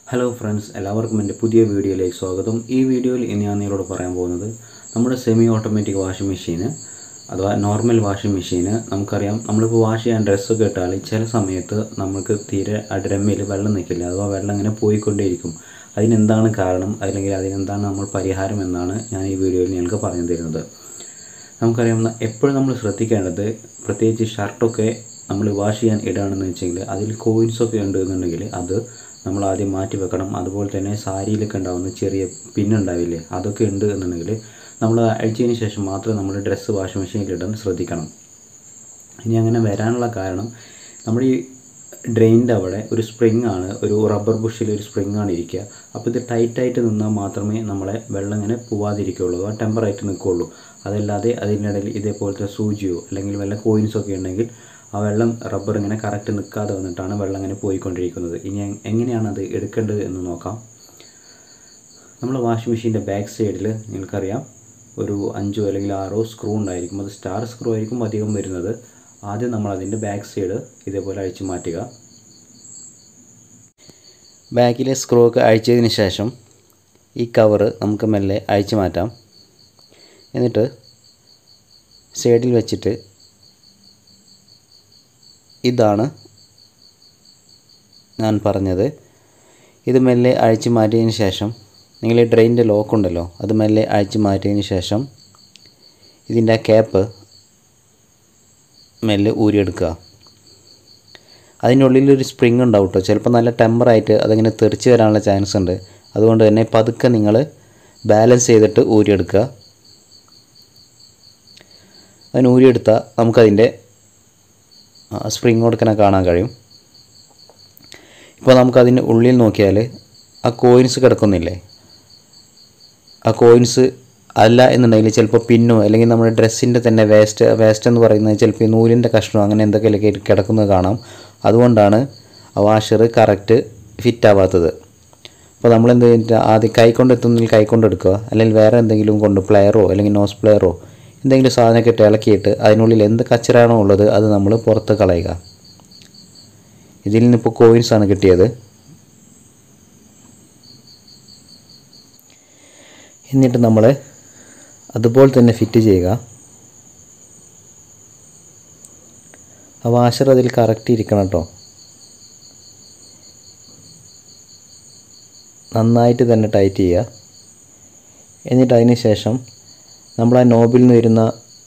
hello friends എല്ലാവർക്കും എൻ്റെ പുതിയ വീഡിയോയിലേക്ക് സ്വാഗതം ഈ വീഡിയോയിൽ ഇനി ഞാൻ നിങ്ങളോട് പറയാൻ പോകുന്നത് നമ്മുടെ സെമി ഓട്ടോമാറ്റിക് വാഷിംഗ് മെഷീന് അഥവാ നോർമൽ വാഷിംഗ് മെഷീന് നമുക്കറിയാം നമ്മളിപ്പോൾ വാഷ് ചെയ്യാൻ ഡ്രസ്സൊക്കെ ഇട്ടാൽ ചില സമയത്ത് നമുക്ക് തീരെ ആ ഡ്രമ്മിൽ വെള്ളം നിൽക്കില്ല അഥവാ വെള്ളം ഇങ്ങനെ പോയിക്കൊണ്ടേയിരിക്കും അതിനെന്താണ് കാരണം അല്ലെങ്കിൽ അതിനെന്താണ് നമ്മൾ പരിഹാരം എന്നാണ് ഞാൻ ഈ വീഡിയോയിൽ നിങ്ങൾക്ക് പറഞ്ഞു തരുന്നത് നമുക്കറിയാം എപ്പോഴും നമ്മൾ ശ്രദ്ധിക്കേണ്ടത് പ്രത്യേകിച്ച് ഷർട്ടൊക്കെ നമ്മൾ വാഷ് ചെയ്യാൻ ഇടുകയാണെന്ന് വെച്ചെങ്കിൽ അതിൽ കോയിൻസൊക്കെ ഉണ്ട് എന്നുണ്ടെങ്കിൽ അത് നമ്മൾ ആദ്യം മാറ്റി വെക്കണം അതുപോലെ തന്നെ സാരിയിലൊക്കെ ഉണ്ടാകുന്ന ചെറിയ പിന്നുണ്ടാവില്ലേ അതൊക്കെ ഉണ്ട് എന്നുണ്ടെങ്കിൽ നമ്മൾ അഴിച്ചതിന് ശേഷം മാത്രം നമ്മൾ ഡ്രസ്സ് വാഷിംഗ് മെഷീനിൽ ഇടാൻ ശ്രദ്ധിക്കണം ഇനി അങ്ങനെ വരാനുള്ള കാരണം നമ്മൾ ഈ ഡ്രെയിനിൻ്റെ അവിടെ ഒരു സ്പ്രിങ് ആണ് ഒരു റബ്ബർ ബുഷിൽ ഒരു സ്പ്രിങ് ആണ് ഇരിക്കുക അപ്പോൾ ഇത് ടൈറ്റായിട്ട് നിന്നാൽ മാത്രമേ നമ്മളെ വെള്ളം ഇങ്ങനെ പോവാതിരിക്കുകയുള്ളൂ ആ ടെമ്പറായിട്ട് നിൽക്കുകയുള്ളൂ അതല്ലാതെ അതിനിടയിൽ ഇതേപോലത്തെ സൂചിയോ അല്ലെങ്കിൽ വല്ല കോയിൻസോ ഒക്കെ ഉണ്ടെങ്കിൽ ആ വെള്ളം റബ്ബർ ഇങ്ങനെ കറക്റ്റ് നിൽക്കാതെ വന്നിട്ടാണ് വെള്ളം ഇങ്ങനെ പോയിക്കൊണ്ടിരിക്കുന്നത് ഇനി എങ്- എങ്ങനെയാണ് അത് എടുക്കേണ്ടത് എന്ന് നോക്കാം നമ്മൾ വാഷിംഗ് മെഷീൻ്റെ ബാക്ക് സൈഡിൽ നിങ്ങൾക്കറിയാം ഒരു അഞ്ചോ അല്ലെങ്കിൽ ആറോ സ്ക്രൂ ഉണ്ടായിരിക്കും അത് സ്റ്റാർ സ്ക്രൂ ആയിരിക്കും അധികം വരുന്നത് ആദ്യം നമ്മൾ അതിൻ്റെ ബാക്ക് സൈഡ് ഇതേപോലെ അഴിച്ചു മാറ്റുക ബാക്കിലെ സ്ക്രൂ ഒക്കെ അഴിച്ചതിന് ശേഷം ഈ കവറ് നമുക്ക് മെല്ലെ അഴിച്ചു മാറ്റാം എന്നിട്ട് സൈഡിൽ വെച്ചിട്ട് ഇതാണ് ഞാൻ പറഞ്ഞത് ഇത് മെല്ലെ അഴിച്ചു മാറ്റിയതിന് ശേഷം നിങ്ങൾ ഈ ഡ്രെയിനിൻ്റെ ലോക്ക് ഉണ്ടല്ലോ അത് മെല്ലെ അഴിച്ചു മാറ്റിയതിന് ശേഷം ഇതിൻ്റെ ആ ക്യാപ്പ് മെല്ലെ ഊരിയെടുക്കുക അതിനുള്ളിൽ ഒരു സ്പ്രിങ് ഉണ്ടാവും കേട്ടോ ചിലപ്പോൾ നല്ല ടെമ്പറായിട്ട് അതിങ്ങനെ തെറിച്ച് വരാനുള്ള ചാൻസ് ഉണ്ട് അതുകൊണ്ട് തന്നെ പതുക്കെ നിങ്ങൾ ബാലൻസ് ചെയ്തിട്ട് ഊരിയെടുക്കുക അതിന് ഊരിയെടുത്താൽ നമുക്കതിൻ്റെ സ്പ്രിങ് കൊടുക്കണ കാണാൻ കഴിയും ഇപ്പോൾ നമുക്കതിൻ്റെ ഉള്ളിൽ നോക്കിയാൽ ആ കോയിൻസ് കിടക്കുന്നില്ലേ ആ കോയിൻസ് അല്ല എന്നുണ്ടെങ്കിൽ ചിലപ്പോൾ പിന്നോ അല്ലെങ്കിൽ നമ്മുടെ ഡ്രസ്സിൻ്റെ തന്നെ വേസ്റ്റ് വേസ്റ്റ് എന്ന് പറയുന്നത് ചിലപ്പോൾ ഈ നൂലിൻ്റെ കഷ്ണമോ അങ്ങനെ എന്തൊക്കെയൊക്കെ കിടക്കുന്നത് കാണാം അതുകൊണ്ടാണ് ആ വാഷർ കറക്റ്റ് ഫിറ്റ് ആവാത്തത് അപ്പോൾ നമ്മൾ എന്ത് ചെയ്തിട്ട് ആദ്യം കൈകൊണ്ട് എത്തുന്നതിൽ കൈകൊണ്ട് എടുക്കുക അല്ലെങ്കിൽ വേറെ എന്തെങ്കിലും കൊണ്ട് പ്ലെയറോ അല്ലെങ്കിൽ നോസ് പ്ലെയറോ എന്തെങ്കിലും സാധനമൊക്കെ ഇട്ട് ഇളക്കിയിട്ട് അതിനുള്ളിൽ എന്ത് കച്ചറാണോ ഉള്ളത് അത് നമ്മൾ പുറത്ത് കളയുക ഇതിൽ നിന്നിപ്പോൾ കോയിൻസ് ആണ് കിട്ടിയത് എന്നിട്ട് നമ്മൾ അതുപോലെ തന്നെ ഫിറ്റ് ചെയ്യുക ആ വാഷർ അതിൽ കറക്റ്റ് ഇരിക്കണം കേട്ടോ നന്നായിട്ട് തന്നെ ടൈറ്റ് ചെയ്യുക എന്നിട്ട് അതിന് ശേഷം നമ്മൾ ആ നോബിൽ നിന്ന് വരുന്ന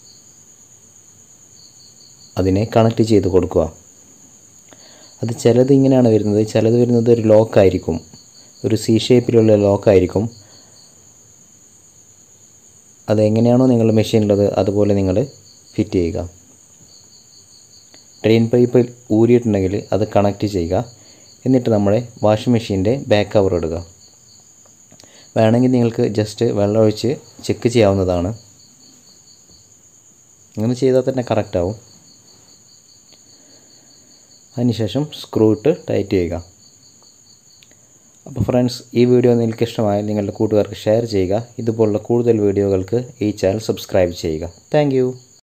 അതിനെ കണക്ട് ചെയ്ത് കൊടുക്കുക അത് ചിലത് ഇങ്ങനെയാണ് വരുന്നത് ചിലത് വരുന്നത് ഒരു ലോക്കായിരിക്കും ഒരു സി ഷേപ്പിലുള്ള ലോക്കായിരിക്കും അതെങ്ങനെയാണോ നിങ്ങളുടെ മെഷീനുള്ളത് അതുപോലെ നിങ്ങൾ ഫിറ്റ് ചെയ്യുക ഡ്രെയിൻ പൈപ്പ് ഊരിയിട്ടുണ്ടെങ്കിൽ അത് കണക്ട് ചെയ്യുക എന്നിട്ട് നമ്മുടെ വാഷിംഗ് മെഷീൻ്റെ ബാക്ക് കവർ ഇടുക വേണമെങ്കിൽ നിങ്ങൾക്ക് ജസ്റ്റ് വെള്ളമൊഴിച്ച് ചെക്ക് ചെയ്യാവുന്നതാണ് അങ്ങനെ ചെയ്താൽ തന്നെ കറക്റ്റ് ആവും അതിനുശേഷം സ്ക്രൂ ഇട്ട് ടൈറ്റ് ചെയ്യുക അപ്പോൾ ഫ്രണ്ട്സ് ഈ വീഡിയോ നിങ്ങൾക്ക് ഇഷ്ടമായാൽ നിങ്ങളുടെ കൂട്ടുകാർക്ക് ഷെയർ ചെയ്യുക ഇതുപോലുള്ള കൂടുതൽ വീഡിയോകൾക്ക് ഈ ചാനൽ സബ്സ്ക്രൈബ് ചെയ്യുക താങ്ക്